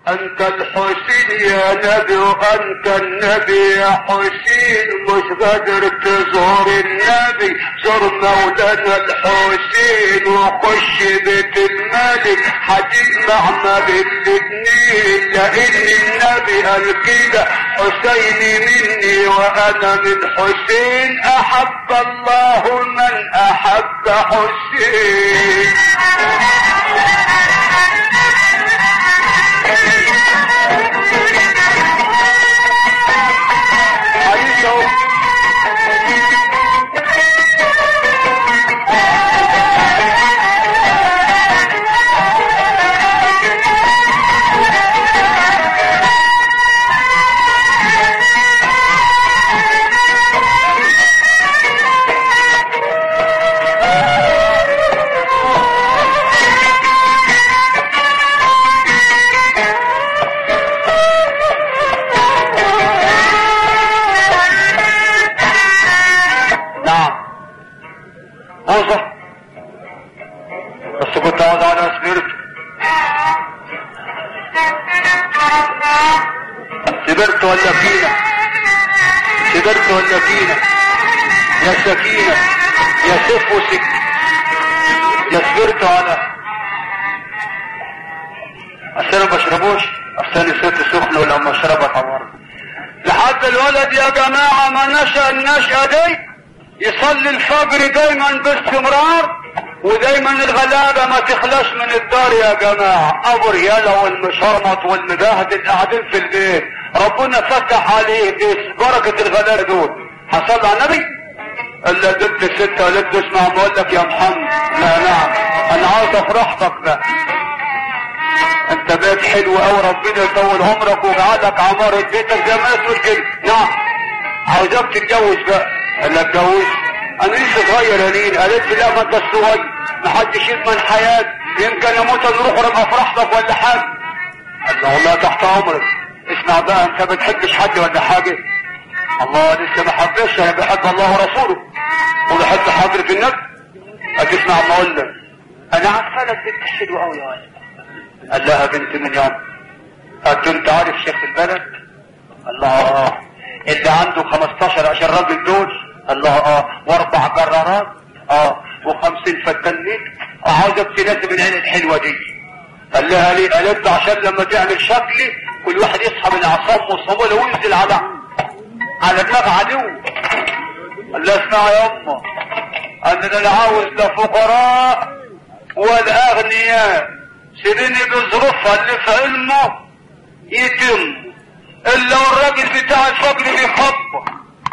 انت الحسين يا نبي وانت النبي يا حسين مش قادر تزور النبي زور مولانا الحسين وخش بيت الملك هتجمع ما بين الاتنين لان النبي قال كده حسين مني وانا من حسين احب الله من احب حسين حديث اهو نعم موظف بس كنت عاوز على سبيرت سبرت ولا فينا سبرت ولا فينا يا سكينة يا سيف وسك يا سبرت ولا اصل انا بشربوش اصل انا صرت سخن ولما اشربها طورت لحد الولد يا جماعة ما نشأ النشأة دي يصلي الفجر دايما باستمرار ودايما الغلابة ما تخلاش من الدار يا جماعة ابو ريالة والمشرمط والمبهدل قاعدين في البيت ربنا فتح عليه دي بركة الغلابة دول حصل على النبي الا جبت ستة قالت له اسمع بقول لك يا محمد لا نعم انا عاوز افرحتك بقى انت بيت حلو قوي ربنا يطول عمرك ويجعلك عمارة بيتك زي ما تقول كده نعم عاوزك تتجوز بقى قال لها اتجوز انا لسه صغير يا نين قالت لي لا ما انت صغير محدش يضمن حياتي يمكن اموت نروح ربع افرحتك ولا حاجه قال له والله تحت امرك اسمع بقى انت ما بتحبش حد ولا حاجه الله لسه ما حبش انا بحب الله ورسوله وبحب حضرة النبي هتسمع ما اقول لك انا عارفه لك بنت حلوه قوي يا ولد قال لها بنت من يوم قالت له انت عارف شيخ البلد الله اه اللي عنده 15 عشر راجل دول الله اه واربع جرارات اه وخمسين فتنين عاوزك تناسب العين الحلوه دي قال لها ليه قالت له عشان لما تعمل شكلي كل واحد يصحى من اعصاب مصابه وينزل على على دماغ عدو قال لها اسمع يا امه انا لا عاوز لا فقراء ولا اغنياء سيبيني بظروفها اللي في علمه يتم الا والراجل بتاع الفجر بيخبط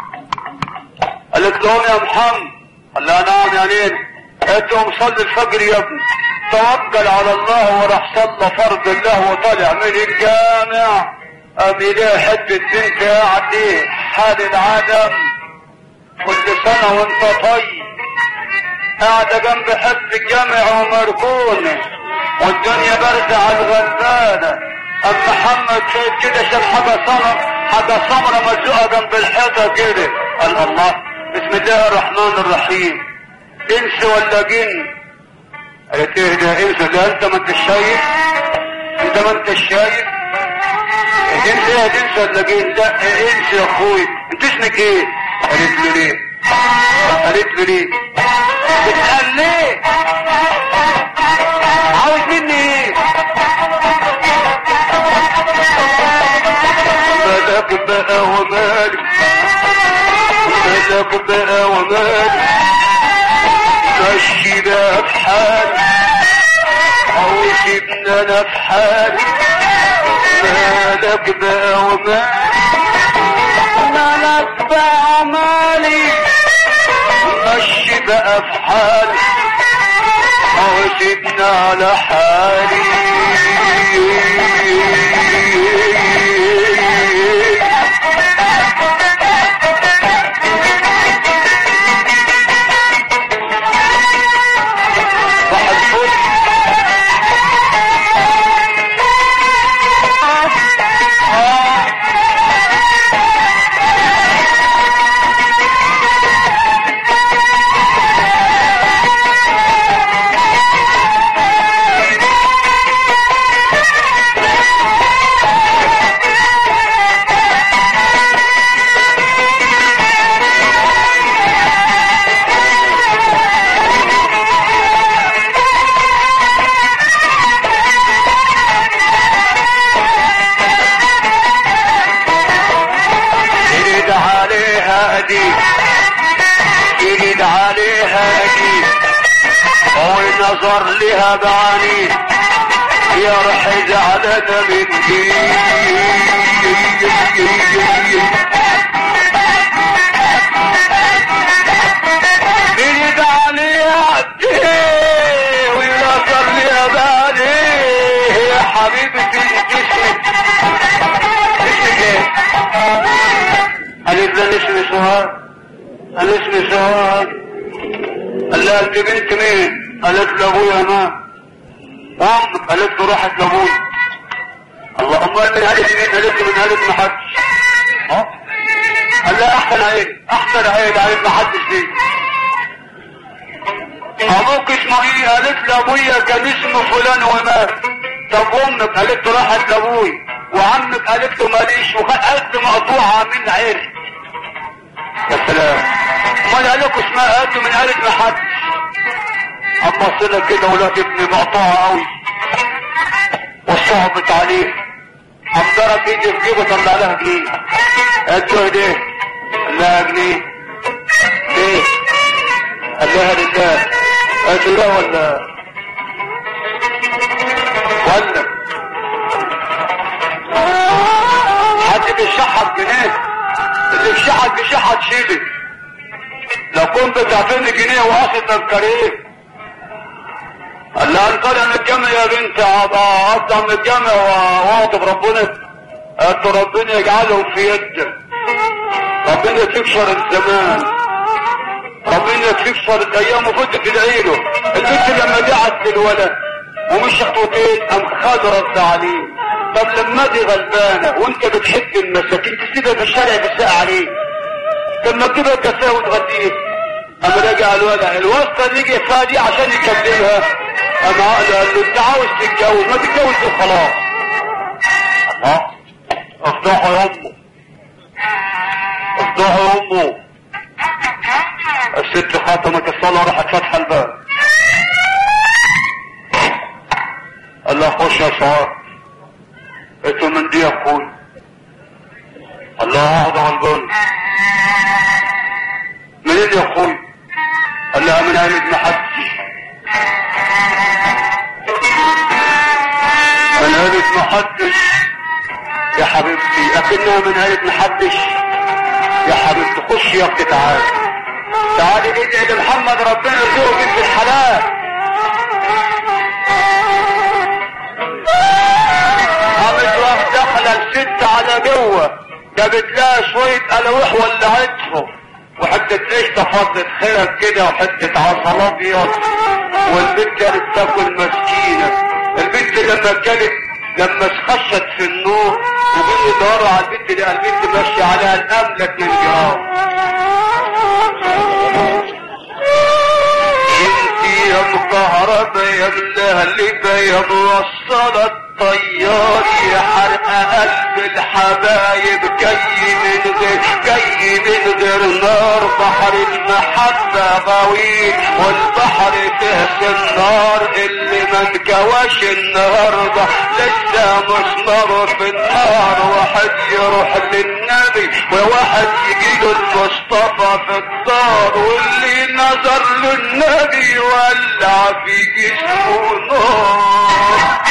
قالت له يا محمد قال لها نعم يا نين قالت له مصلي الفجر يا ابني توكل على الله وراح صلى فرض الله وطلع من الجامع قام يلاقي حته بنت قاعد ايه حال العدم كل سنه وانت طيب قاعده جنب حته الجامع ومركونه والدنيا باردة على الغلبانة أم محمد شايف كده شاف حاجة صنم حاجة سمرة مزوقة جنب الحيطة كده قال الله بسم الله الرحمن الرحيم انس ولا جن قالت ايه ده انس ده انت ما انتش شايف انت ما انتش شايف انت ايه انس ولا جن ده انس يا اخوي انت اسمك ايه قالت له ليه قالت له ليه بتسأل ليه عاوز مني ايه مالك بقى ومالك مالك بقى ومالك مشي بقى في حالي او سيبنا انا في حالي مالك بقى ومالك مالك بقى ومالك مشي بقى في حالي او سيبنا على حالي واحد فوق نظر لها بعينيه يا روح زعلانة مني بيد عليها وينظر لها بعينيه يا حبيبتي الجسم اسمك ايه؟ قالت له اسمي سهاد قال اسمي سهاد قال لها انت بنت مين؟ قالت له ابويا ما وامك قالت له راحت لابويا اللهم من هلك مين؟ قالت له من هلك ما حدش ها؟ قال لها احسن عيب احسن عيب عيب ما حدش دي ابوك اسمه ايه؟ قالت له ابويا كان اسمه فلان ومات طب امك قالت له راحت لابويا وعمك قالت له ماليش وقد مقطوعه من عيني يا سلام امال قال لكم اسمها قد من قالت ما حدش اما صلة كده ولاد ابني مقطوعه قوي وصعبت عليه قام ضرب ايدي في جيبه طلع لها جنيه قالت له ايه قال لها جنيه ليه قال لها لله قالت له لا ولا ولا حد بيشحت جنيه اللي بيشحت بيشحت شيلي لو كنت تعطيني جنيه واخد تذكاريه قال لها انت انا متجمع يا بنت اطلع من الجامع واغضب ربنا قالت له ربنا يجعلهم في يدك ربنا تكسر الزمان ربنا تكسر الايام وفضل تدعي له البنت لما دعت للولد ومش خطوتين قام خد رد عليه طب لما دي غلبانه وانت بتحب المساكين تسيبها في الشارع تساء عليه لما تجيبها كساه وتغديه اما راجع الولد الواسطه اللي يجي فادي عشان يكلمها اما عقل قال له انت عاوز تتجوز ما تتجوز وخلاص الله افتحوا يا امه افتحوا يا امه الست خاتمت الصلاه راحت فاتحه الباب قال لها خش يا سعاد قلت له من دي يا اخوي الله اهدى غلبان منين يا اخوي قال لها من عيلة محدش من عيلة محدش يا حبيبتي اكنها من عيلة محدش يا حبيبتي خش يا اختي تعالي تعالي ادعي لمحمد ربنا يرزقه بنت الحلال قامت راح داخله الست على جوه جابت لها شويه قلاويح ولعتهم وحته قشطه فضت خيرك كده وحته عسل ابيض والبنت كانت تاكل مسكينه البنت لما كانت لما خشت في النور وجم يدوروا على البنت دي البنت ماشيه عليها الاملك من جرام انتي يا مكهربة يا ملهلبة يا موصلة الطيار يا حرق قلب الحبايب جاي من غير جاي من غير نار بحر المحبة غويط والبحر فيه النار اللي ما انكواش النهاردة لسه مسمر في النار واحد يروح للنبي وواحد يجي له المصطفى في الدار واللي نظر للنبي ولع في جسمه نار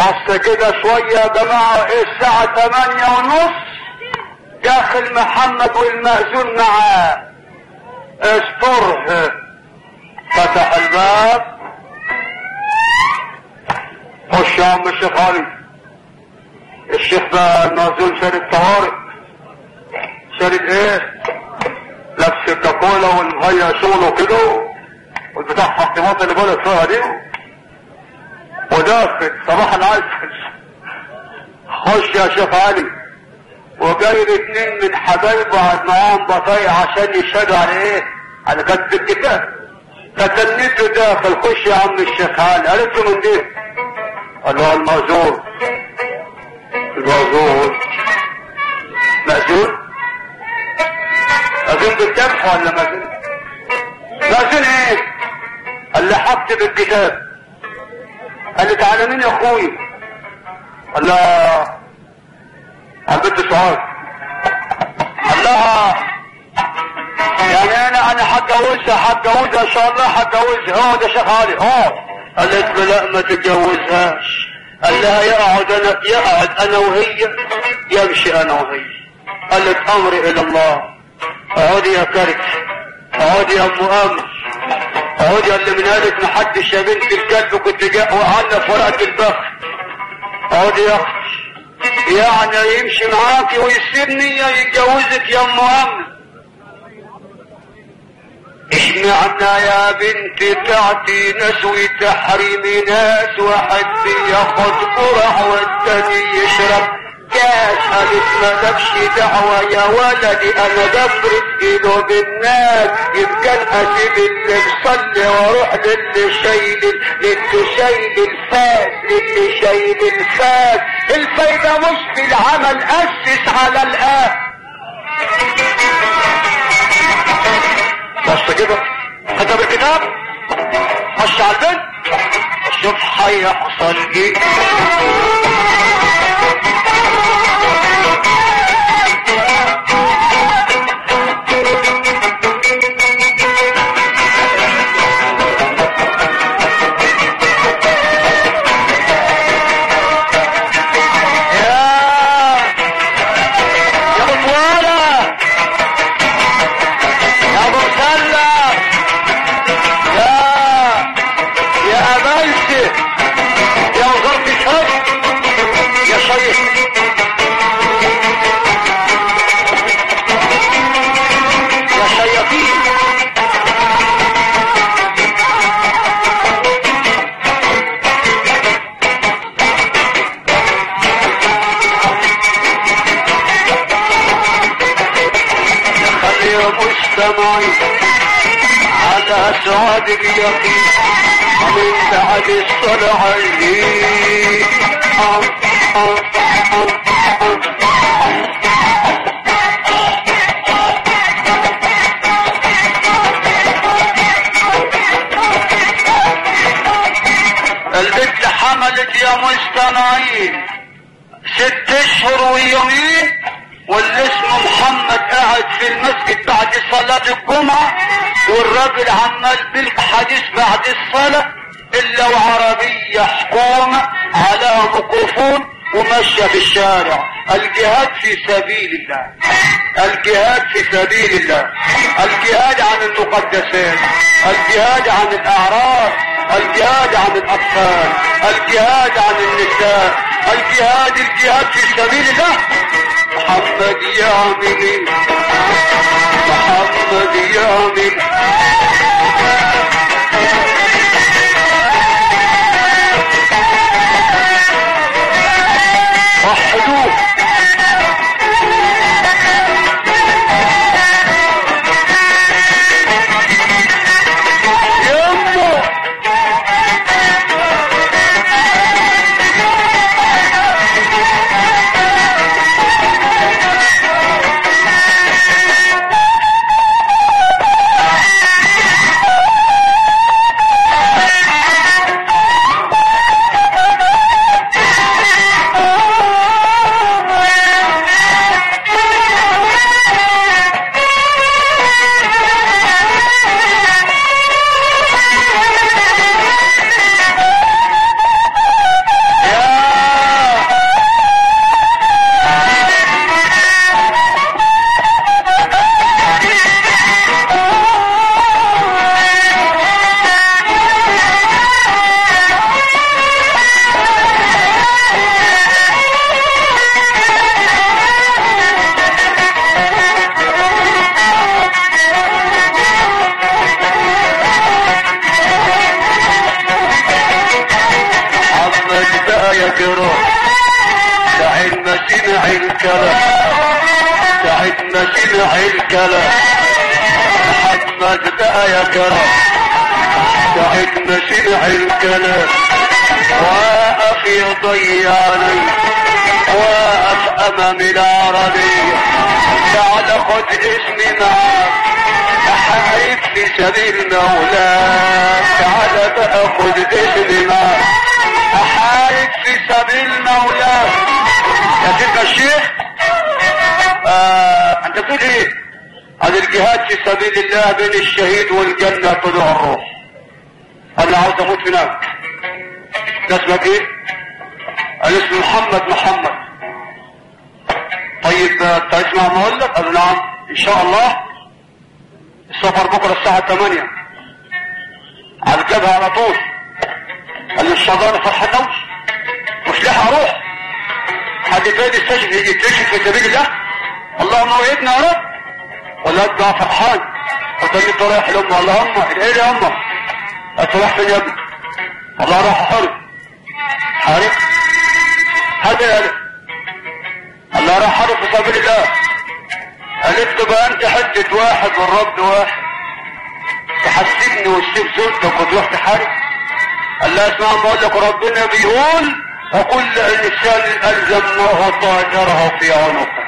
بس كده شوية يا جماعة الساعة تمانية ونص داخل محمد والمأذون معاه استره فتح الباب خش يا عم الشيخ علي الشيخ بقى المأذون شارد طوارئ شارد ايه لابس الكاكولا والمغير شغله كده والبتاع حطيمات اللي بقولك فيها دي وداخل صباح العسل خش يا شيخ علي وجايب اتنين من حبايبه قعد معاهم بطايق عشان يشهدوا على ايه؟ على كتب الكتاب فتنيته داخل خش يا عم الشيخ علي قالت له من دي قال له المأذون المأذون مأذون مأذون بالذبح ولا مأذون مأذون ايه قال لي حط بالكتاب قال لي تعالى مين يا اخوي قال لها عملت سؤال قال لها يعني انا انا هتجوزها هتجوزها ان شاء الله هتجوزها اه ده شيخ علي اه قالت له لا ما تتجوزهاش قال لها يقعد انا يقعد انا وهي يمشي انا وهي قالت امري الى الله اقعدي يا كرت اقعدي يا ام امر اقعدي يا اللي من قالت محدش يا بنت الكلب كنت جاء وقعدنا في ورقه البخت اقعدي يا اختي يعني يمشي معاكي ويسيبني يا يتجوزك يا ام امر اشمعنا يا بنت تعتي ناس وتحرمي ناس واحد بياخد قرع والتاني يشرب كاس قالت مالكش دعوة يا ولدي انا بفرد ايده بالناس يمكن اسيب اللي مصلي واروح للي شايل للي شايل الفاس للي شايل الفاس الفايدة مش في العمل اسس على الآن بس كده كتب الكتاب خش على البنت شوف هيحصل ايه مجتمعي على سعد اليقين من بعد الصلع البنت حملت يا مستمعين ست اشهر ويومين واللي اسمه محمد قاعد في المسجد بعد صلاة الجمعة والراجل عمال بالحديث بعد الصلاة الا وعربية حكومة على ميكروفون وماشية في الشارع الجهاد في سبيل الله الجهاد في سبيل الله الجهاد عن المقدسات الجهاد عن الاعراض الجهاد عن الاطفال الجهاد عن النساء الجهاد الجهاد في سبيل الله محمد يا من محمد يا من وحدوه يمه الآية قرأ ساعد ما سمع الكلام ساعد ما سمع الكلام محمد الآية قرأ ساعد ما سمع الكلام واقف يضيعني واقف امام العربية تعال خد اسمي معاك احارب في سبيل مولاك تعال بقى خد اسمي معاك احارب في سبيل مولاك يا سيدنا الشيخ آه انت بتقول ايه عن الجهاد في سبيل الله بين الشهيد والجنة طلوع الروح انا عاوز اموت هناك ده اسمك ايه قال اسمه محمد محمد طيب تسمع ما اقول لك قال نعم ان شاء الله السفر بكره الساعه 8 على الجبهه على طول قال لي الشيطان فرحتوش مش ليه اروح حد تاني يستشف يكتشف في سبيل الله اللهم وعدنا يا رب ولا ابقى فرحان وتاني انت رايح لامه اللهم ايه يا امه هتروح فين يا ابني الله راح حرب حارب هذا يا قلب الله راح حرب في سبيل الله قالت له بقى انت حدة واحد والرب واحد تحسبني وتسيب زوجتك وتروح تحارب قال لها اسمع بقول لك ربنا بيقول وكل انسان الزمناه طائره في عنقه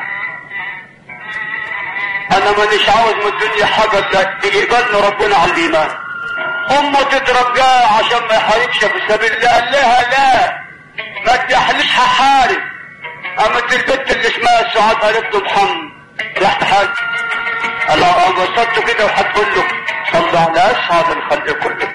انا مانيش عاوز من الدنيا حاجه تقبلني ربنا على الايمان امه تترجاه عشان ما يحاربش في سبيل الله قال لها لا ما تحلش هحارب قامت البنت اللي اسمها سعاد قالت له محمد راح تحارب قال لها بسطته كده وهتقول له صلى على اسعد الخلق كله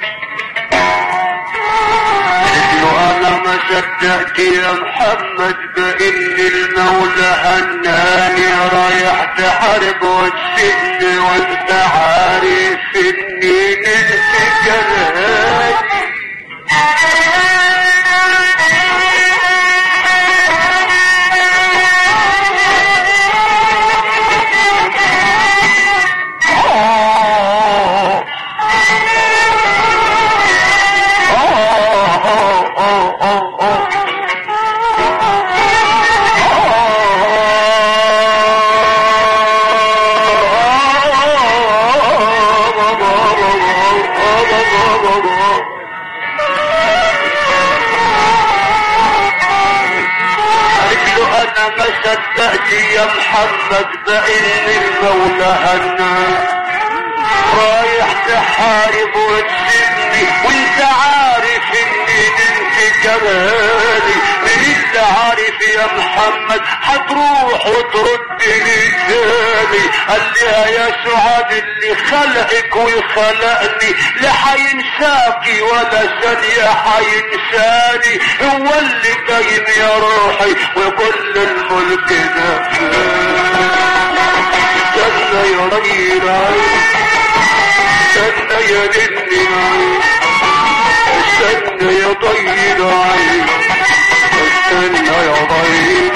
له انا ما صدقت يا محمد بان المولى هناني رايح تحارب وتسجن وانت عارف اني نلت جرهاني صدقت يا محمد بان المولى هنا رايح تحارب وتسيبني وانت عارف اني انت جمالي مين اللي عارف يا محمد هتروح وترد لي تاني قال لها يا سعاد اللي خلقك وخلقني لا حينساكي ولا ثانية حينساني هو اللي دايم يا روحي وكل الملك ده استنى يا رينا استنى يا نني استنى يا طيب عين استنى يا طيب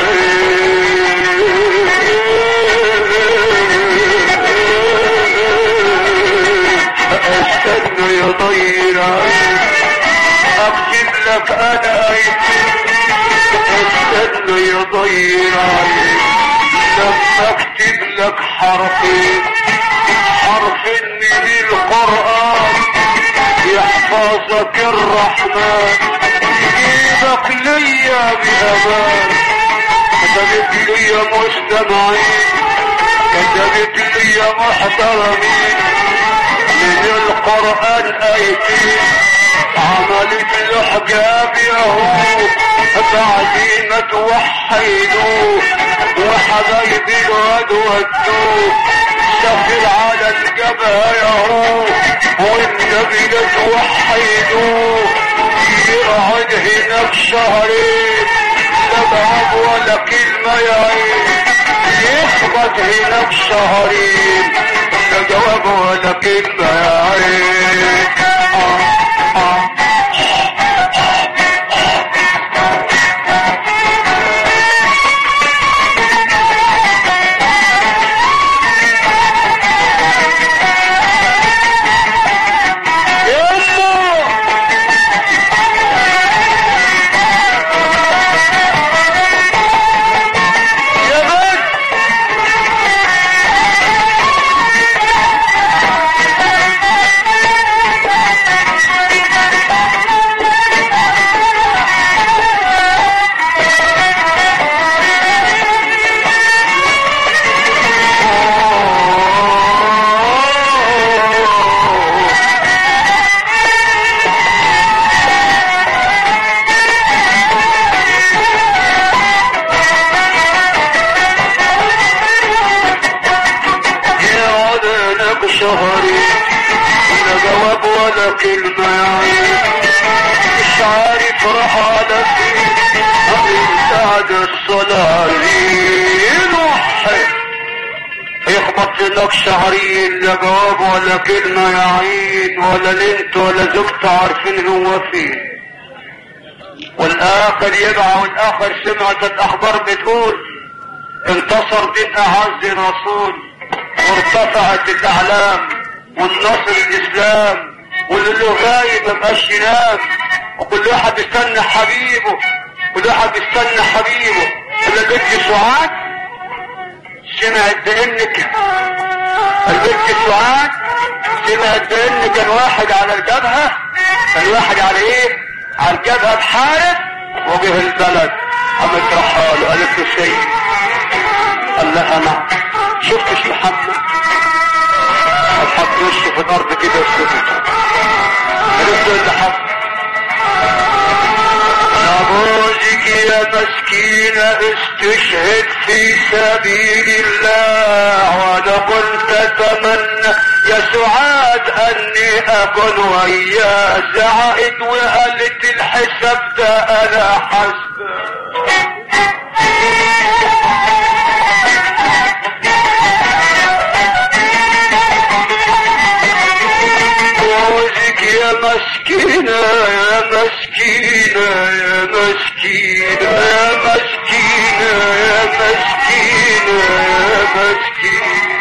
استنى يا طيب اكتب لك انا استنى يا طيب لما اكتب لك حرفين حرف من القرآن يحفظك الرحمن يجيبك ليا بأمان كتبت لي مستمعين كتبت لي محترمين من القرآن آيتين عملت له حجاب يهود بعدين ما توحدوه وحبايبي الواد ودوه سافر على الجبهة يهود والنبي لا توحدوه يقعد هناك شهرين لا ضرب ولا كلمة يا عين يخبط هناك شهرين لا جواب ولا كلمة يا عين آه آه شهري لا جواب ولا كلمة يعني مش عارف راح على فين أمين بعد الصلاة يروح يخبط لك شهرين لا جواب ولا كلمة يا عين ولا انت ولا زوجته عارفين هو فين والاخر يبع والاخر سمعت الاخبار بتقول انتصر دين اعز رسول وارتفعت الاعلام والنصر الاسلام واللي له غايب مبقاش ينام وكل واحد يستنى حبيبه كل واحد يستنى حبيبه ولا بنت سعاد سمعت بانك البنت سعاد سمعت بان كان واحد على الجبهة كان واحد على ايه على الجبهة بحارب وجه البلد قامت رحاله قالت له سيد قال لها انا شفتش محمد حط وشه في الارض كده وسكت قالت له اللي حصل نبوذك يا مسكينة استشهد في سبيل الله وانا كنت اتمنى يا سعاد اني اكون وياه زعقت وقالت الحساب ده انا حسب جوزك يا مسكينة يا مسكينة يا مسكينة يا مسكينة يا مسكينة يا مسكينة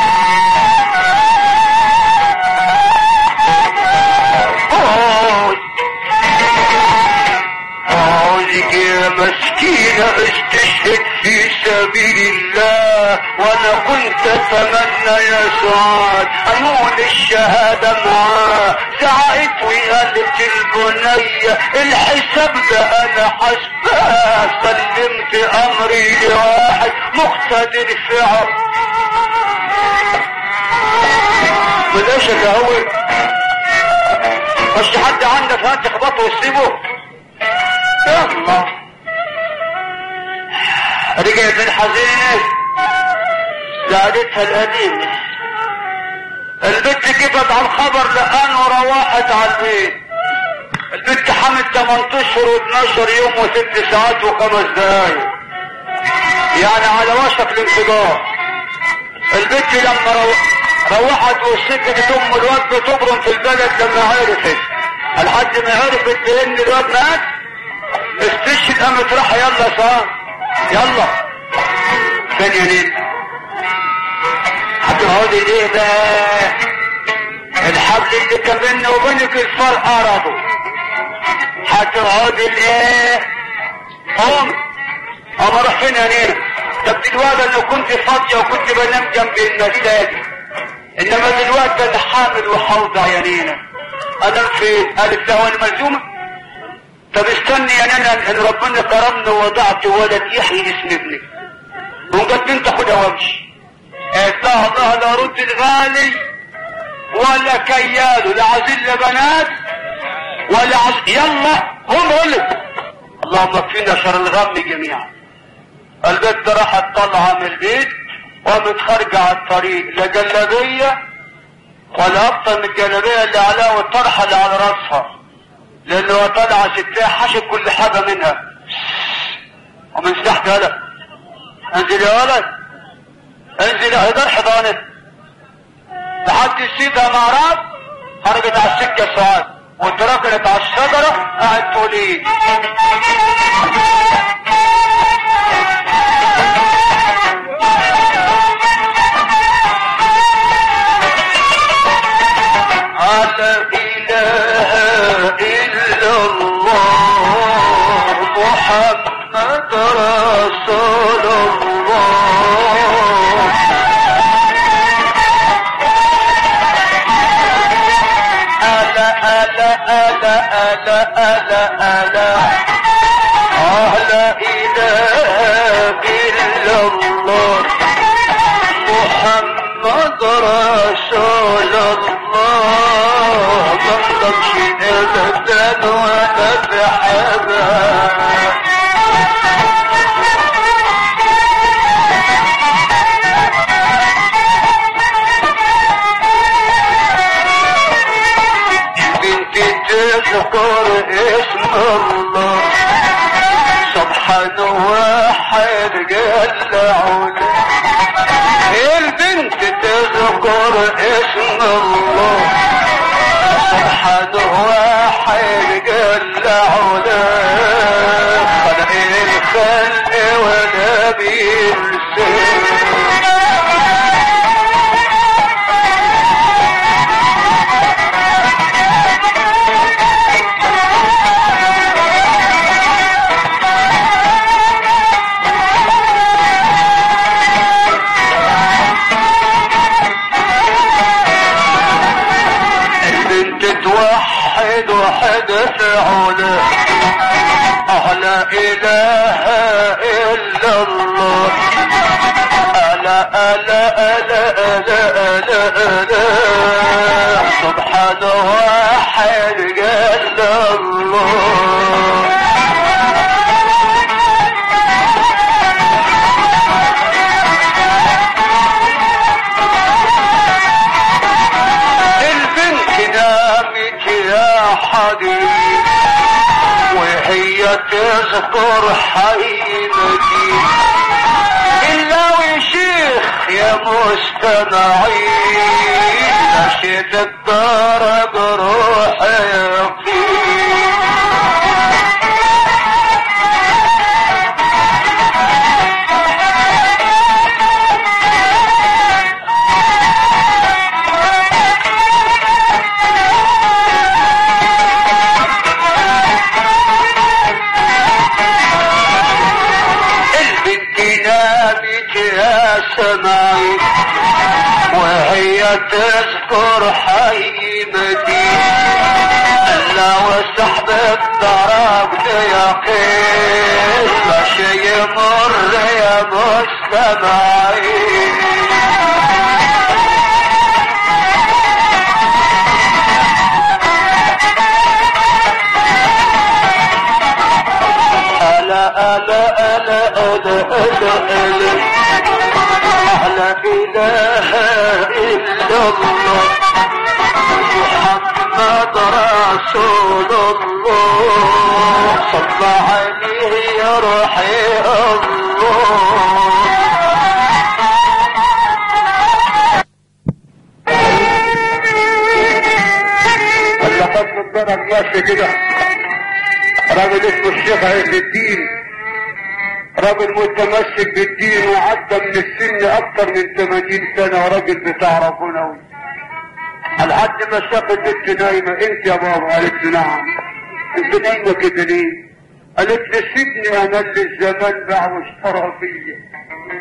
عاوزك يا مسكينة استشهد في سبيل الله وانا كنت اتمنى يا سعاد انول الشهادة معاه زعقت وقالت البنية الحساب ده انا حسباه سلمت امري لواحد مقتدر في عرض بلاش اهول مش حد عندك هات تخبطه وتسيبه يلا رجعت الحزينة زادتها القديمة البنت جبت على الخبر لقان وروحت على البيت البنت حمل 8 اشهر و12 يوم وست ساعات وخمس دقايق يعني على وشك الانفجار البنت لما رو... روحت وسكتت ام الواد بتبرم في البلد لما عرفت لحد ما عرفت بان الواد مات استشهد قامت راح يلا صار يلا فين يا نيل هتقعدي ليه بقى الحبل اللي كان بيننا وبينك الفرق عرضه هتقعدي ليه قوم قام اروح فين يا نيل طب دلوقتي انا كنت فاضيه وكنت بنام جنب المساجد انما دلوقتي انا حامل وحوضع يا نينا انا فين قالت له انا ملزومه طب استني يا نانا ان ربنا كرمني ووضعت ولد يحيي اسم ابنك وقلت انت خدها وامشي قالت لها الله لا رد الغالي ولا كياله لا عزيز بنات ولا عز... يلا هم قلت اللهم اكفينا شر الغم جميعا البنت راحت طالعه من البيت وقامت خارجه على الطريق لا جلابيه ولا افضل من الجلابيه اللي عليها والطرحه اللي على راسها لانه طالعه ستها حشد كل حاجه منها ومن تحت هلا انزل يا ولد انزل يا هدار حضانك لحد السيدة معرض خرجت على السكة سعاد واتركنت على الشجرة قاعد تقول ايه لا إله إلا الله محمد رسول الله ألا ألا ألا ألا ألا ألا آه لا إله إلا الله محمد رسول الله ما تمشي ابدا ولا بحبها سبحان واحد قال عود البنت تذكر اسم الله سبحان واحد قال عود خلق الخلق ولا بيرسل البنت توحد وحدث علا أه لا إله إلا الله ألا ألا ألا ألا ألا ألا سبحان واحد قال الله البنت نامت يا حبيب وهي تذكر حيمتي إلا وشيخ يا مستمعين نشد الدرب روحي البنت نامت يا سماعي وهي تذكر حيمتي الا وسحب الضرب يقين ما شي يمر يا مستمعين ألا ألا ألا ألا ألا ألا لا إله إلا الله محمد رسول الله صلى عليه يا روحي الله اللقب الضرب ماشي كده راجل اسمه الشيخ عز الدين راجل متمسك بالدين وعدى من السن اكتر من 80 سنة وراجل بتاع ربنا لحد ما شافت بنت نايمة انت يا بابا قالت له نعم انت نايمة كده ليه قالت لي سيبني انا اللي الزمان باع واشترى فيا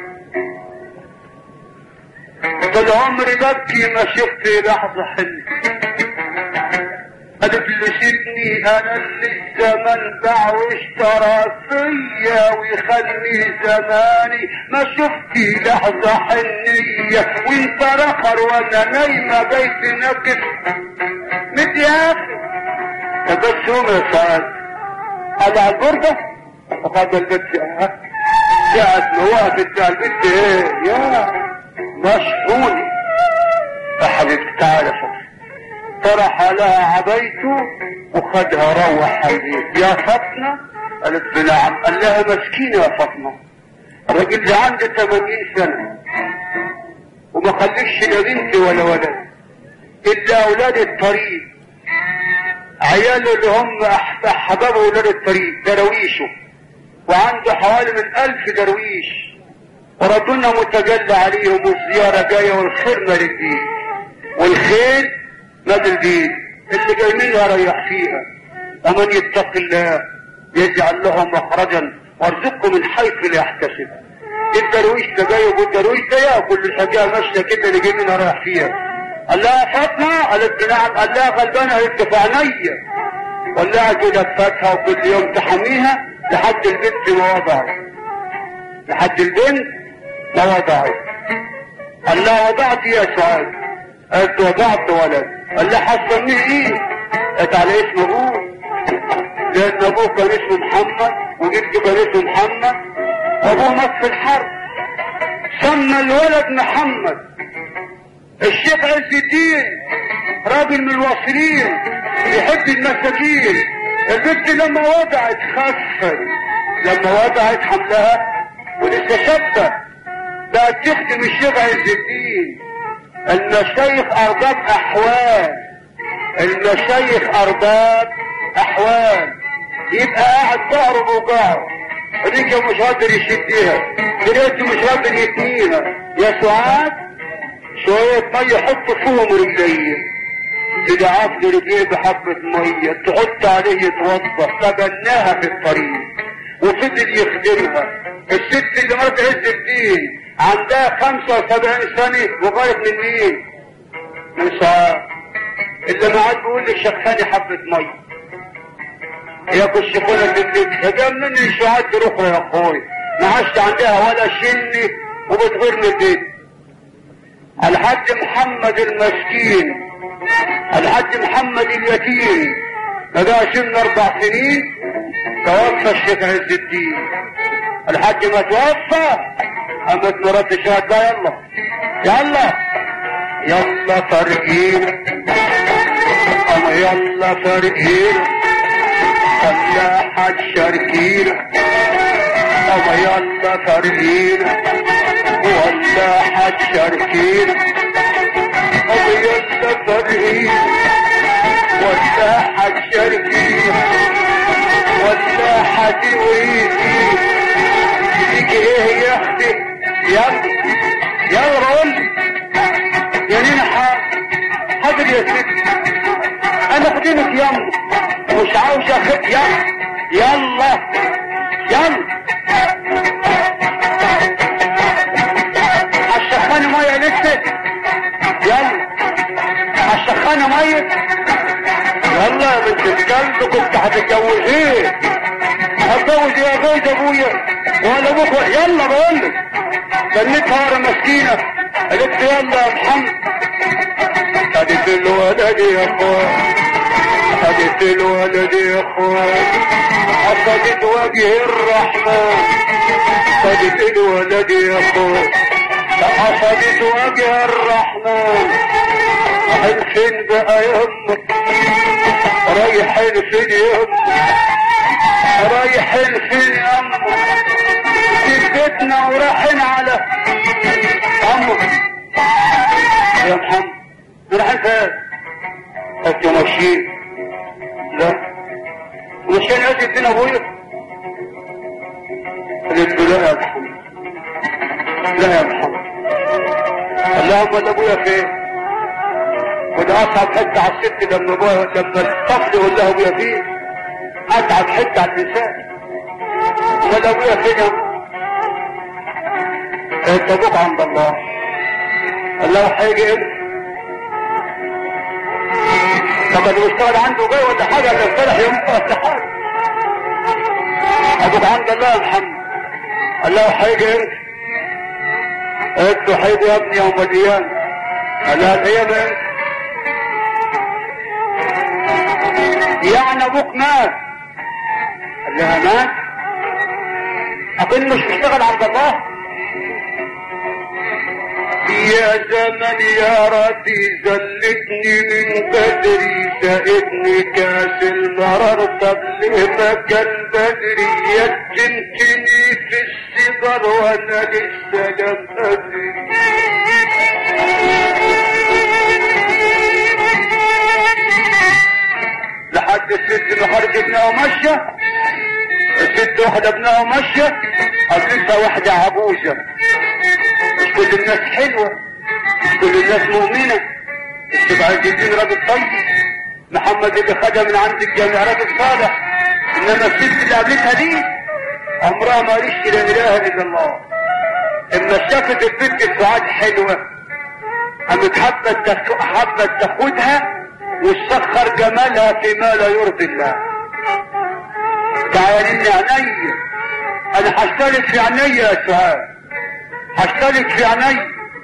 طول عمري ببكي ما شفت لحظة حلوة قالت لي سيبني انا اللي الزمن باع واشترى فيا ويخلي زماني ما شفتي لحظة حنية وانت رخر وانا نايمة بيت نكس مد يا اخي تبسم يا سعد قال على البردة فقد البت جاءت نوافت بتاع البت ايه يا مشحوني يا حبيبتي تعالى فوق طرح لها عبيته وخدها روح البيت يا فاطمة قالت له نعم قال لها مسكينة يا فاطمة الراجل ده عنده 80 سنة وما خليش لا بنت ولا ولد الا اولاد الطريق عياله اللي هم أح- احباب اولاد الطريق درويشه وعنده حوالي من الف درويش وربنا متجلى عليهم والزيارة جاية والخير مال الدين والخير مال الدين اللي جاي منها ريح فيها ومن يتق الله يجعل له مخرجا وارزقه من حيث لا يحتسب الدرويش ده جاي والدرويش ده ياكل الحاجة ماشية كده اللي جاي منها رايح فيها قال لها يا فاطمة قالت له نعم قال لها غلبانة هيك في عينيا ولعت لفتها وكل يوم تحميها لحد البنت ما وضعت لحد البنت ما وضعت قال لها وضعت يا سعاد قالت وضعت ولد قال لها حصلني ايه قالت على اسم ابوه لان ابوه كان اسمه محمد وجده كان اسمه محمد وابوه مات في الحرب سمى الولد محمد الشيخ عز الدين راجل من الواصلين يحب المساكين البنت لما وضعت خفت لما وضعت حملها ولسه شابة بقت تخدم الشيخ عز الدين المشايخ ارباب احوال المشايخ ارباب احوال يبقى قاعد ظهره بوجعه اديك مش قادر يشديها دلوقتي مش قادر يتنيها يا سعاد شوية مية حط فيهم رجليه تدعف رجليه بحبة مية تحط عليه يتوضا تبناها في الطريق وفضل يخدمها الست اللي مرت عز الدين عندها 75 سنة وغاية من مين؟ من سعاد اللي معاد بيقول لي شخاني حبة مية ياكل الشيخونة في البيت فجاب مني الشعاد تروح يا اخوي ما عادش عندها ولا شني وبتغير من البيت الحاج محمد المسكين الحاج محمد اليتيم ما بقاش من اربع سنين توفى الشيخ عز الدين الحاج ما توفى قامت مرات الشهد لا يلا يلا يلا فرقين اما يلا فرقين فلاحة شركين اما يلا فرقين ولاحة شركين اما يلا فرقين ولاحة شركين ولاحة ويدي يجي ايه يا اختي يلا يلا قول يا نينا حاضر يا ست انا خدمك يلا مش عاوز اخد يلا يلا يلا هشخاني ميه لسه يلا هشخاني ميه يلا يا بنت الكلب كنت هتتجوزيه هتجوز يا جوز ابويا ولا ابوك يلا بقول لك بنتها ورا مسكينه قالت لي يلا يا محمد خدت الولد يا اخوان خدت الولد يا اخوان اخدت وجه الرحمن خدت الولد يا اخوان اخدت وجه الرحمن رايحين فين بقى يا امك رايحين فين يا امك رايحين فين يا امك سكتنا ورايحين على امك يا محمد رايحين فين قلت ماشيين لا ماشيين عايز الدين ابويا قلت له لا يا محمد لا يا محمد اللهم ده ابويا فين وده اصعب حته على الست لما ابويا لما الطفل يقول لها ابويا فين اتعب حته على الانسان ولا ابويا فين يا انت ابوك عند الله الله هيجي امتى طب اللي بيشتغل عنده جاي ولا حاجه اللي يفتح يوم ولا حاجه ابوك عند الله يا محمد الله هيجي امتى قلت له هيجي يا ابني يوم القيامه قال لها الايام امتى يعني ابوك مات قال لها مات اقول مش بيشتغل عند الله يا زمن يا ردي زلتني من بدري سائدني كاس المرر طب ليه ما كان بدري يتمتني في الصغر وانا لسه لم ادري لحد الست ما خرج ابنها ومشى الست واحدة ابنها ومشى قابلتها واحدة عبوسة مش كل الناس حلوة مش كل الناس مؤمنة الشيخ عز الدين راجل طيب محمد اللي خدها من عند الجامع راجل صالح انما الست اللي قابلتها دي عمرها ما قالتش لا اله الا الله اما شافت البنت سعاد حلوة قامت حبت حبت تاخدها وتسخر جمالها فيما لا يرضي الله تعالي عينيا انا هشترك في عينيا يا سعاد هشترك في عيني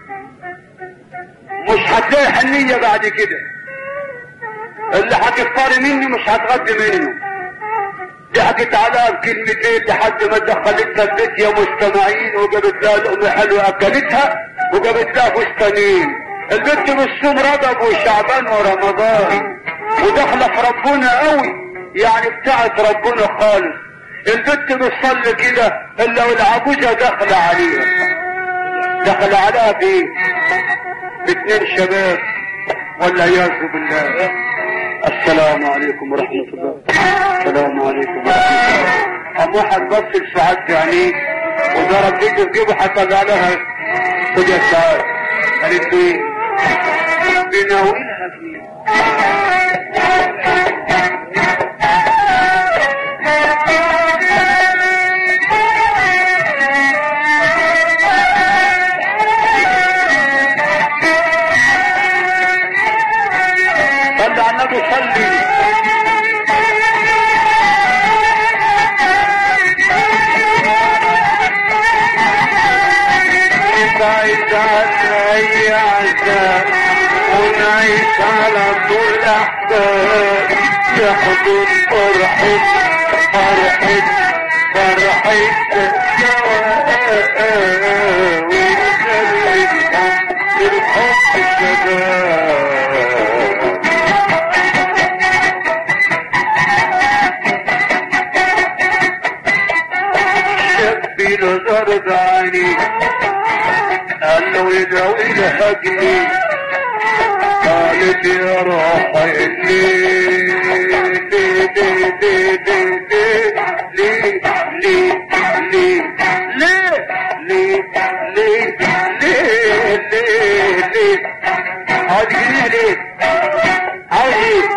مش هتلاقي حنية بعد كده اللي هتختاري مني مش هتغدي منه ضحكت عليها بكلمتين لحد ما دخلتها البيت يا مستمعين وجابت لها لقمة حلوة اكلتها وجابت لها فستانين البنت بالصوم رجب وشعبان ورمضان وداخله في ربنا قوي يعني بتاعت ربنا خالص البنت بتصلي كده الا والعجوزة داخلة عليها دخل عليها بايه باثنين شباب والعياذ بالله السلام عليكم ورحمة الله السلام عليكم ورحمة الله قام واحد بص لسعاد يعني وضرب ايده في جيبه حتى قال لها خد يا سعاد قالت له ايه بناولها فيه صلي على النبي صلي بعيد علي عزاء ونعيش على طول احباب يحضن فرحة فرحة فرحة سواء ونخلي الحب شباب شبي نظر بعيني قال له يداوي لحقني قالت يا روحي ليه ليه ليه ليه ليه ليه ليه ليه ليه ليه ليه ليه ليه عاوز جنيه ليه عاوز ايه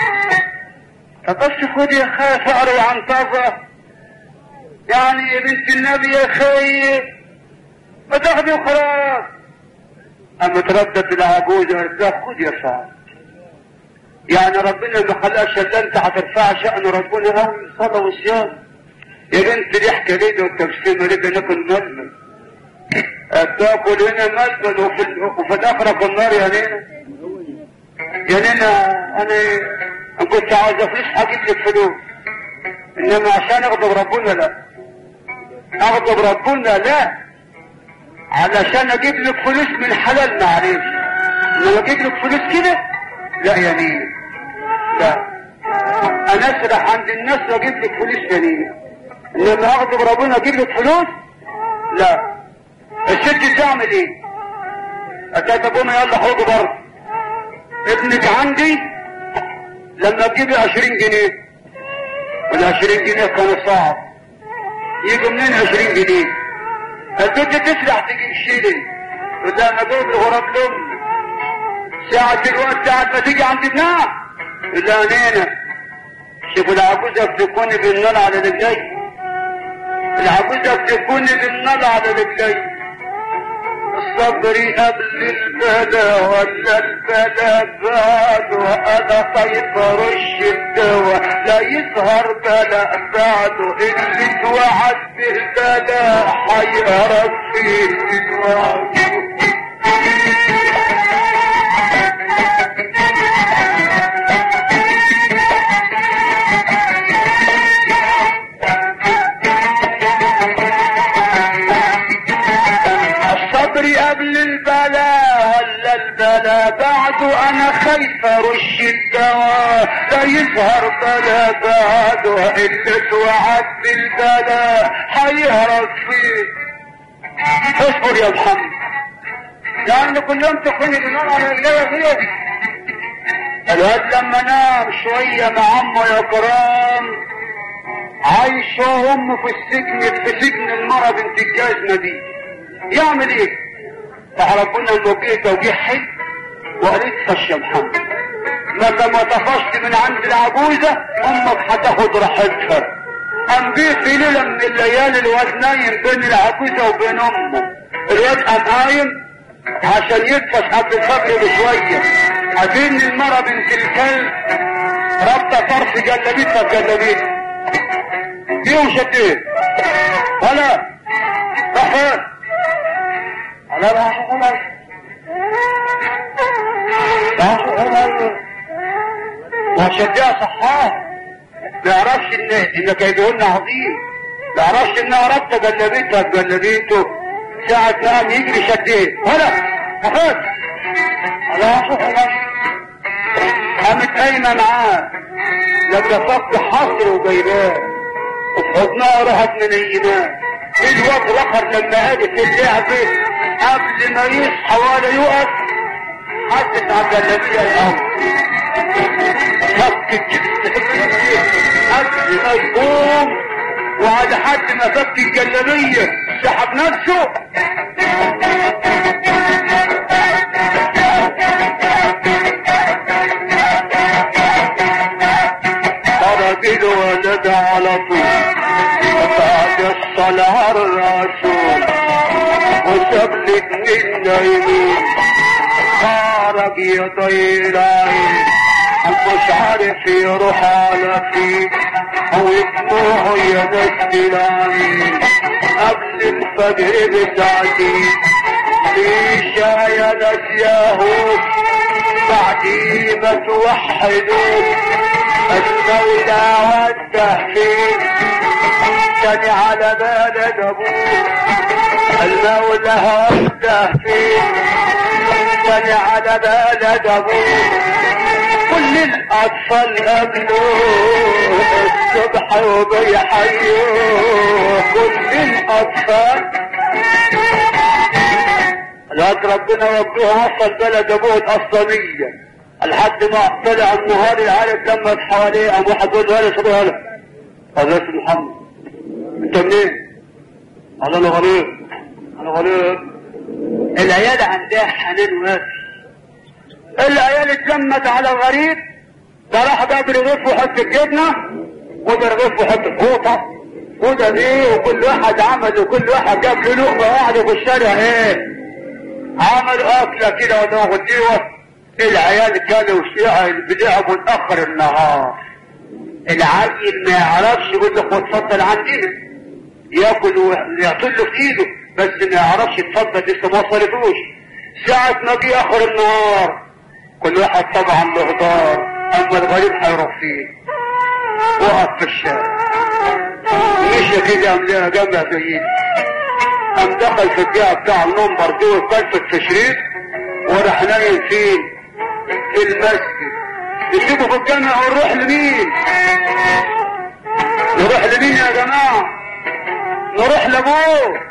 فبس خد يا خال فقر وعنطفة يعني يا بنت النبي يا خي ما تاخدي وخلاص اما تردد العجوز قالت لها خد يا سعد يعني ربنا ما خلاش الا انت هترفع شأن ربنا قوي صلاة وصيام يا بنت دي حكايه والتبسيمه ليه بناكل ململ تاكل هنا ململ وفي, وفي الاخره في النار يا نينا يا نينا انا ان كنت عاوز فلوس هجيب لك فلوس انما عشان اغضب ربنا لا اغضب ربنا لا علشان اجيب لك فلوس من حلال معلش انما اجيب لك فلوس كده لا يا نينا لا انا اسرح عند الناس واجيب لك فلوس يا نينا انما اغضب ربنا اجيب لك فلوس لا الست تعمل ايه اتات ابونا يلا حوض بره ابنك عندي لما تجيبي عشرين جنيه والعشرين جنيه كانوا صعب يجوا منين عشرين جنيه البنت تسرح تجيب شيلين تقول لها انا جايب الغراب لامي ساعة الوقت ساعة ما تيجي عند ابنها تقول لها نينا شوفوا العجوزة بتكون بالنار على رجلي العجوزة بتكون بالنار على رجلي الصبر قبل البلا ولا البلا بعد وانا طيب رش الدواء لا يظهر بلا بعده اللي اتوعد بالبلا حيعرف فيه الوعد الصبر قبل البلاء ولا البلاء بعده انا خايف ارش الدواء لا يظهر بلا بعده اللي اتوعد بالبلاء هيهرب فيه اصبر يا محمد لان كل يوم تكوني بنار على رجليه فيه الواد لما نام شويه مع امه يا كرام عايش هو امه في السجن في سجن المرة بنت الجزمة دي يعمل ايه فربنا يوجيه توجيه حلو وقالت فش يا محمد متى ما طفشت من عند العجوزة امك هتاخد راحتها قام جه في ليلة من الليالي الواد نايم بين العجوزة وبين امه الواد قام قايم عشان يدفش قبل الفجر بشوية عارفين المرة بنت الكلب رابطة طرف جلابيتها بجلابيتها دي وشتين ولا رحل على راح خلاص راح خلاص وشدها صحاه ما يعرفش ان ان كيدهن عظيم ما يعرفش انها رابطه جلابيتها بجلابيته ساعة ما قام يجري شدين ولا رحل راح خلاص قامت قايمه معاه لما فك حصر وجايباه وفي ودماغه راحت من الايمان الواد رخر لما قالت اللعبة قبل ما يصحى ولا يقف حدث على الجلابية الاول فك الجبس قبل ما يقوم وعلى حد ما فك الجلابية سحب نفسه خرج الولد على طول بعد الصلاة الرسول وساب الاتنين نايمين خرج يطير عين مش عارف يروح على فين ودموعه ينزل عين قبل الفجر بساعتين ليش يا ناس ياهود بعدي ما توحدوا المولى والتهفيل تاني على بلد ابوه المولى والتهفيل تاني على بلد ابوه كل الاطفال قبلوه الصبح وبيحيوه كل الاطفال الوقت ربنا وجهه وصل بلد ابوه الاصلانيه لحد ما طلع النهار العالم لما حواليه قام واحد يقول له هلا صدق هلا هذا اسم محمد انت منين؟ قال انا غريب انا غريب العيال عندها حنان وافي العيال اتلمت على الغريب ده راح جاب رغيف وحط الجبنه وده رغيف وحط القوطه وده ايه وكل واحد عمل وكل واحد جاب له لقمه واحده في الشارع ايه عملوا اكله كده وده غديوه العيال كانوا بيلعبوا متاخر النهار العيل ما يعرفش يقول له خد اتفضل عندنا ياكل ويعطي له في ايده بس ما يعرفش يتفضل لسه ما وصلتوش ساعة ما جه اخر النهار كل واحد طبعا له دار اما الغريب هيروح فين وقف في الشارع مشي كده قام لها جنبها زيين قام دخل في الجهه بتاع المنبر دي واتكلفت في شريط وراح نايم فين في المسجد نسيبه في الجامع ونروح لمين نروح لمين يا جماعة نروح لابوه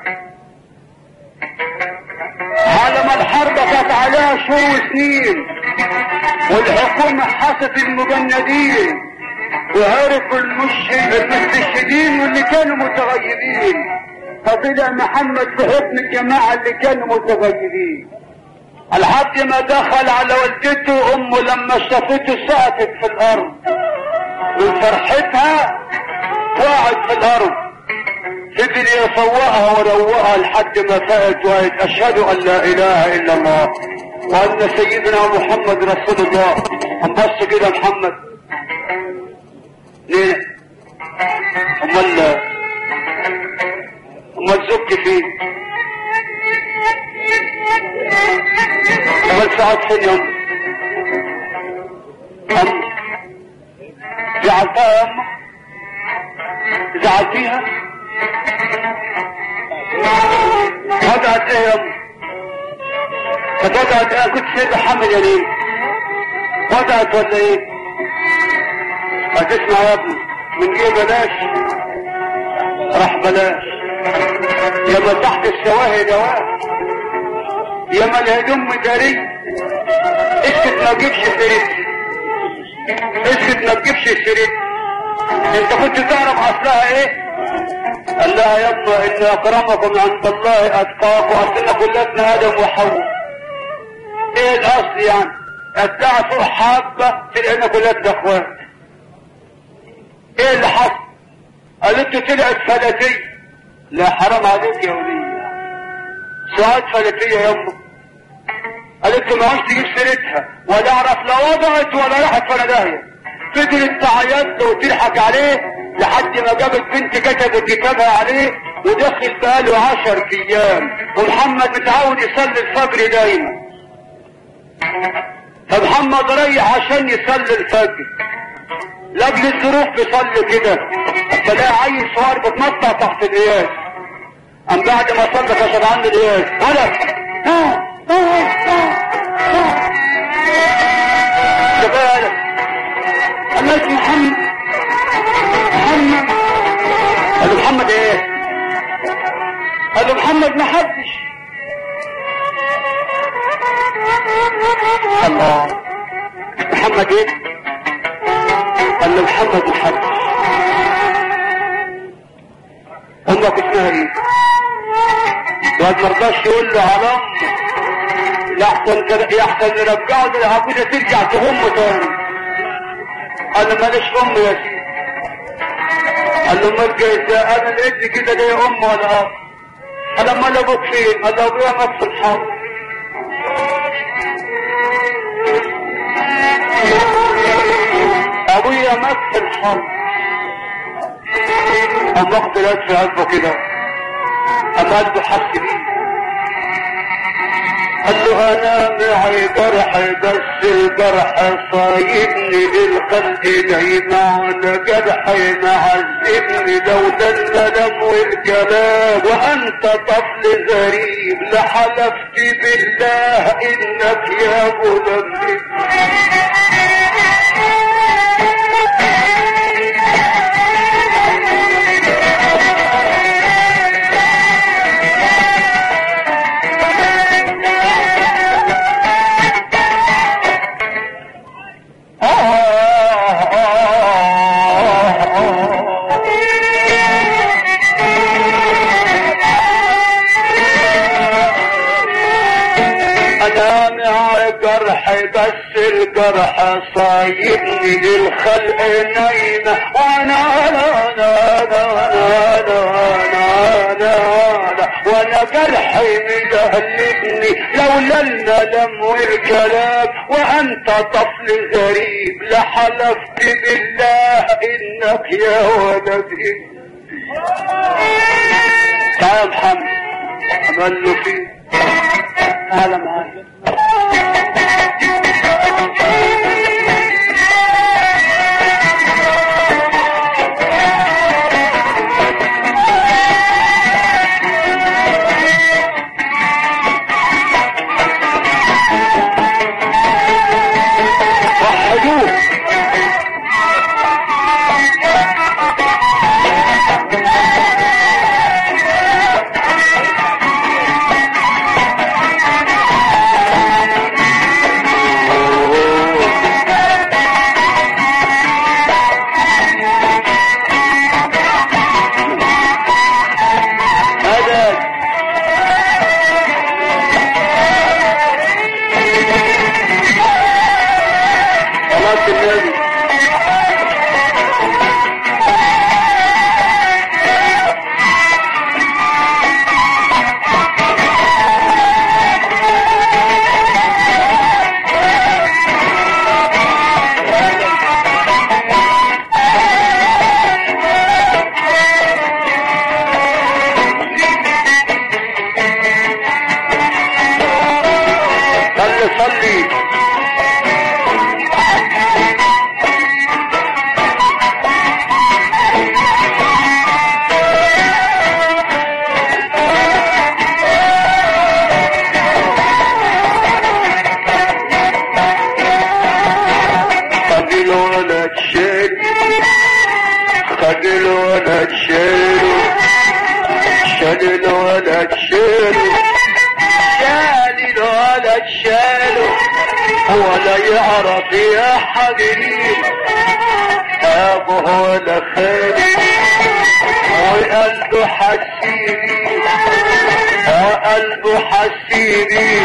على ما الحرب كانت عليها شهور وسنين والحكومة حصت المجندين وعرفوا المستشهدين واللي كانوا متغيبين فطلع محمد في حكم الجماعة اللي كانوا متغيبين الحد ما دخل على والدته امه لما شافته سقطت في الارض من فرحتها وقعت في الارض فضل يفوقها وروقها لحد ما فقت وقالت اشهد ان لا اله الا الله وان سيدنا محمد رسول الله انبص كده محمد ليه امال امال زوجتي فين امال ساعات فين يا ام ام زعلتها يا ام زعلتيها وضعت ايه يا ام كانت وضعت ايه كنت سيد حامل يا ليه وضعت ولا ايه هتسمع يا ابني من ايه بلاش راح بلاش يا ما تحت الشواهد يا واحد يا ما الهدوم مداري اسكت ما تجيبش سيرتي اسكت ما تجيبش سيرتي انت كنت تعرف اصلها ايه قال لها يابا ان اكرمكم عند الله اتقاكم اصلنا كلنا ادم وحواء ايه الاصل يعني ادعى فوق حبه تلاقينا كلنا اخوات ايه اللي حصل قالت له طلعت فلاتيه لا حرام عليك يا وليه سؤال فلاتيه يا امه قالت له ما عادش تجيب سيرتها ولا اعرف لا وضعت ولا راحت ولا داهيه فضلت تعيط له وتضحك عليه لحد ما جابت بنت كتبت كتابها عليه ودخل بقاله عشر ايام ومحمد متعود يصلي الفجر دايما فمحمد ريح عشان يصلي الفجر لاجل الظروف بيصلي كده فلاقي عيل صغير بتنطع تحت القياس قام بعد ما صلى كشف عنه القياس ولد شباب الله اسمه محمد محمد قال له محمد ايه قال له محمد ما حدش الله محمد ايه قال له محمد ما حدش امك اسمها ايه الواد مرضاش يقول له على امك يحسن كده يحسن يرجعه ده العقيده ترجع تهم تاني قال له ماليش ام يا سيدي قال له امال جاي انا لقيت كده جاي ام ولا اب قال امال ابوك فين قال له ابويا مات في الحرب ابويا مات في الحرب قام واخد الواد في قلبه كده قام قلبه حس بيه قال له انا معي جرح بس الجرح صايبني القلب دايما وانا جرحي معذبني لولا الندم والكلام وانت طفل غريب لحلفت بالله انك يا غلام انا مع جرح بس الجرح صايبني للخلق نايمة وانا لا لا لا لا لا لا لا وانا جرحي مدهلبني لولا الندم والكلام وانت طفل غريب لحلفت بالله انك يا ولدي تعال يا محمد عمل له فيه تعال معايا وحدوه مدد صلاة النبي صلي صلي خد الولد شيل خد الولد شيل شال الولد شيل شال الولد شاله ولا يعرف يا حبيبي ابوه ولا خالي وقلبه حسيبي وقلبه حسيبي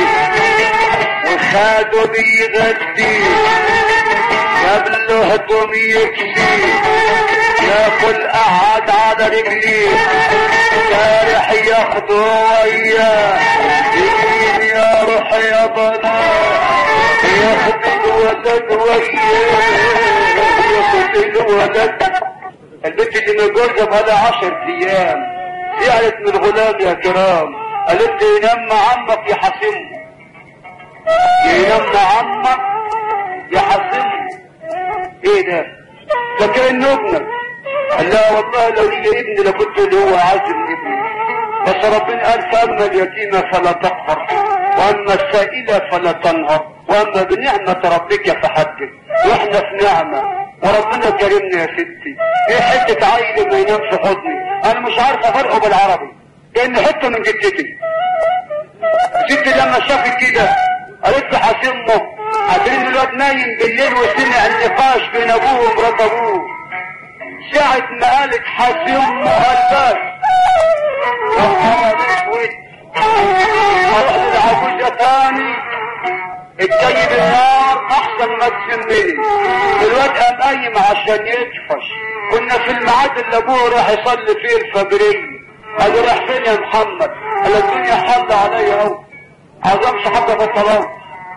وخاده بيغدي جاب له هدوم يكفي ياكل قعد على رجليه جارح ياخده وياه يجيب يا روح يا بنات ياخد الولد وياه ياخد الولد البنت اللي متجوزه بقالها عشر ايام زعلت من الغلام يا كرام قالت لي ينام عمك يحاسمه ينام عمك يحاسمه ايه ده ده كان ابنك قال لا والله لو لي ابني لكنت اللي هو عازم ابني بس ربنا قال فاما اليتيم فلا تقهر واما السائل فلا تنهر واما بنعمة ربك فحدث واحنا في نعمة وربنا كرمنا يا ستي ايه حتة عيل ما ينام في حضني انا مش عارف افرقه بالعربي كان حته من جدتي جدتي لما شافت كده قالت له حاسمه عشان الواد نايم بالليل وسمع النقاش بين ابوه ومرات ابوه ساعة ما قالت حاسمه قال بس وقال اسود اروح للعجوزة تاني الجاي بالنار احسن ما تسمني الواد قام قايم عشان يدفش كنا في الميعاد اللي ابوه راح يصلي فيه الفجرية قال له رايح فين يا محمد قال الدنيا حل عليا اهو عظمش حاجه في الطلاق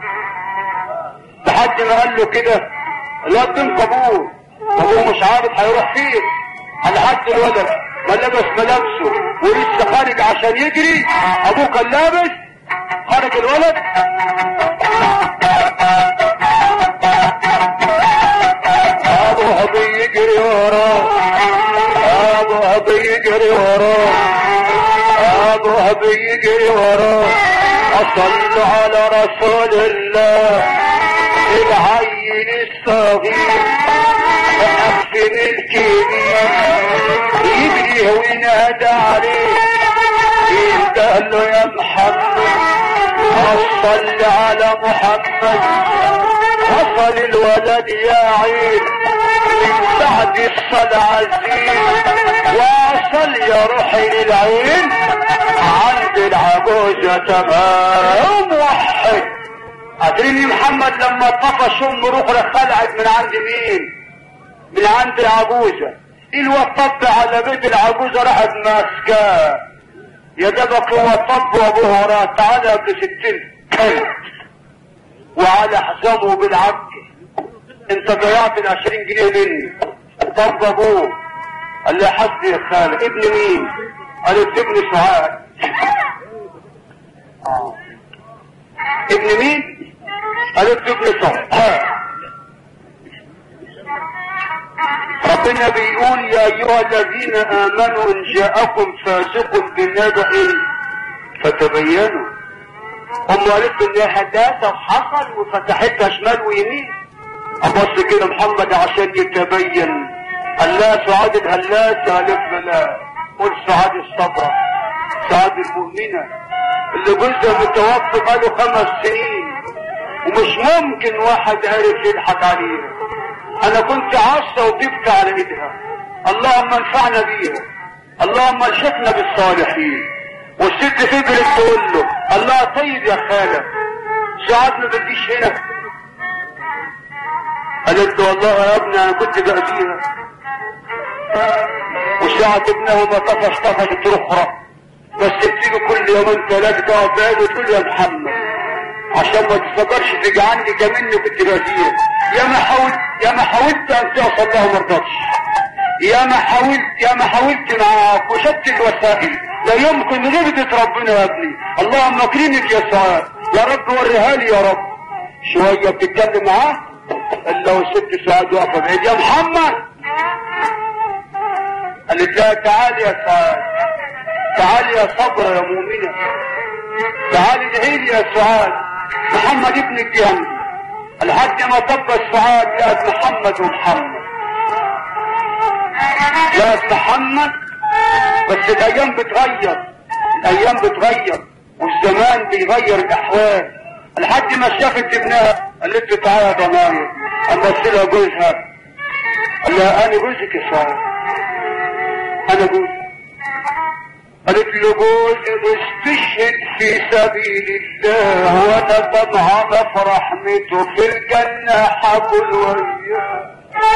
لحد ما قال له كده الواد دين ابوه ابوه مش عارف هيروح فين على حد الولد ما لبس ملابسه ولسه خارج عشان يجري ابوه كان لابس خرج الولد ابوه بيجري وراه ابوه بيجري وراه ابوه بيجري وراه اصل على رسول الله العين الصغير وقفل الكبير يجري وينادى عليه قال له يا محمد صل على محمد وصل الولد يا عين من بعد الصلاة الزين واصل يا روحي للعين عند العجوزة تمام وحد قادرين يا محمد لما طفش ام رخرة خلعت من عند مين من عند العجوزة الواد طب على بيت العجوزة راحت ماسكاه يا دبك هو طب وابوه وراه تعالى ابن ستين كلب وعلى حسابه بالعبد انت ضيعت العشرين جنيه مني طب ابوه قال لي حسبي يا خالد ابن مين قالت ابن سعاد آه. ابن مين قالت ابن سعاد ربنا بيقول يا ايها الذين امنوا ان جاءكم فاسق بنبأ فتبينوا هم قالت ان هي حداثه وحصل وفتحتها شمال ويمين ابص كده محمد عشان يتبين قال لا سعاد الهلاس الف لا قل سعاد الصبرة سعاد المؤمنة اللي جوزها متوفى بقاله خمس سنين ومش ممكن واحد عرف يضحك عليها انا كنت عاصة وببكى على ايدها اللهم انفعنا بيها اللهم الحقنا بالصالحين والست فكرت تقول له الله طيب يا خالة ساعات ما بتجيش هنا قالت له والله يا ابني انا كنت بأذيها وساعة ابنه ما طفش طفشت اخرى بس بتيجي كل يومين ثلاثة تقعد بعيد وتقول يا محمد عشان ما تفكرش تيجي عندي كمني كنت بأذيها يا ما حاولت يا ما حاولت ان توصل له ما رضتش يا ما حاولت يا ما حاولت معاك وشتت الوسائل لا يمكن غيرة ربنا يا ابني اللهم اكرمك يا سعاد يا رب وريها لي يا رب شوية بتتكلم معاه الا وست سعاد واقفة بعيد يا محمد قالت لها تعالي يا سعاد تعالي يا صبر يا مؤمنة تعالي ادعي لي يا سعاد محمد ابن الجهنم لحد ما طب السعاد لقت محمد ومحمد لقت محمد بس الايام بتغير الايام بتغير والزمان بيغير الاحوال لحد ما شافت ابنها قالت له تعالى يا ضنايا امثل لها جوزها قال لها انا جوزك يا سعاد انا جوزك قالت له جوزي استشهد في سبيل الله وانا طمعان في رحمته في الجنة حاكل وياه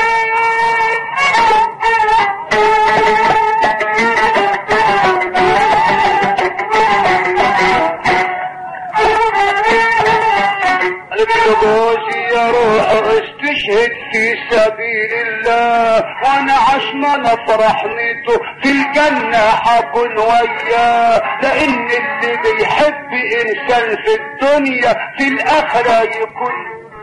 قالت له جوزي يا روح استشهد في سبيل الله وانا عشمان في رحمته في الجنة حكون وياه لان اللي بيحب انسان في الدنيا في الاخرة يكون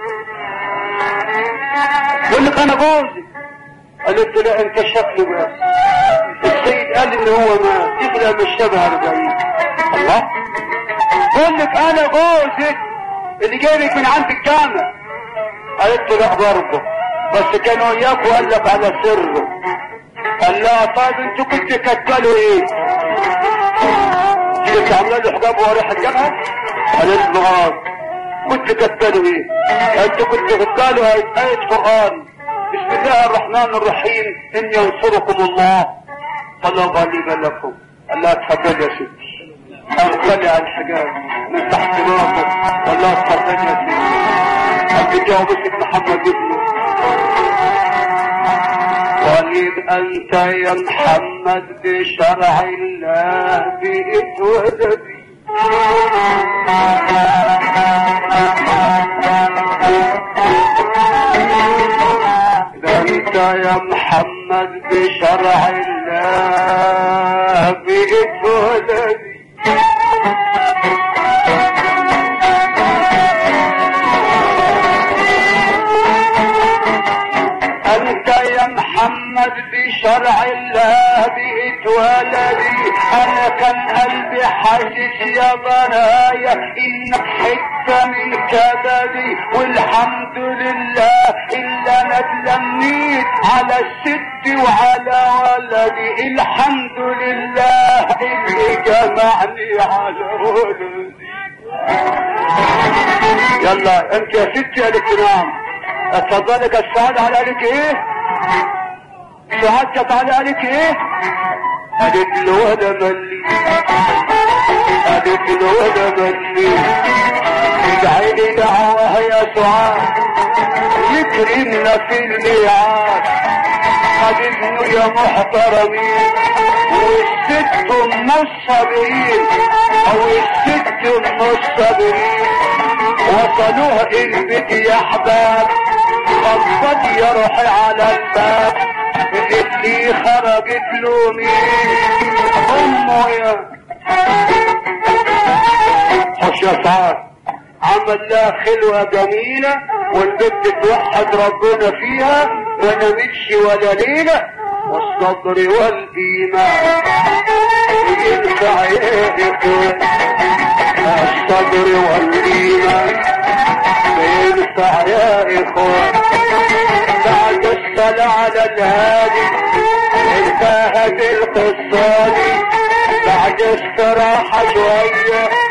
يقول لك انا جوزي قالت له لا انت شكله بس السيد قال ان هو ما يغلى مش شبه 40 الله بقول لك انا جوزك اللي جايبك من عند الجامع قالت له لا برضه بس كان وياك وقال لك على سره قال لها طيب انتوا كنتوا كتلوا ايه؟ كنت عامله له حجاب ورا حجابها؟ قالت له اه كنت كتلوا ايه؟ انتوا كنتوا كتلوا آية قرآن بسم الله الرحمن الرحيم ان ينصركم الله فلا غالب لكم قال لها اتفضل يا ستي انقلع الحجاب من تحت راسك قال لها اتفضل يا ستي قد جاوبتك محمد ابنه قال يبقى انت يا محمد بشرع الله بقيت ولدي ده انت يا محمد بشرع الله بقيت ولدي انت يا محمد بشرع الله بقيت ولدي انا كان قلبي حاسس يا بنايا انك حته من كبدي والحمد لله الا انا اتلميت على الست وعلى ولدي الحمد لله اللي جمعني على ولدي يلا انت يا ستي قالت نعم اتفضلك السعادة على قالك ايه سعادتك على قالك ايه قالت له ولا ملي قالت له ولا ملي ادعي لي دعوة يا سعاد يكرمنا في الميعاد قالت له يا محترمين والست ام الصابرين او الست ام الصابرين وصلوها البيت يا احباب خبط يا روحي على الباب اللي خرجت له مين امه يا خش يا سعاد عمل لها خلوة جميلة والبنت توحد ربنا فيها ما نامتش ولا ليلة والصبر والإيمان ينفع يقول الصبر والإيمان ينفع يا إخوان بعد الصلاة على الهادي انتهت القصة دي بعد استراحة شوية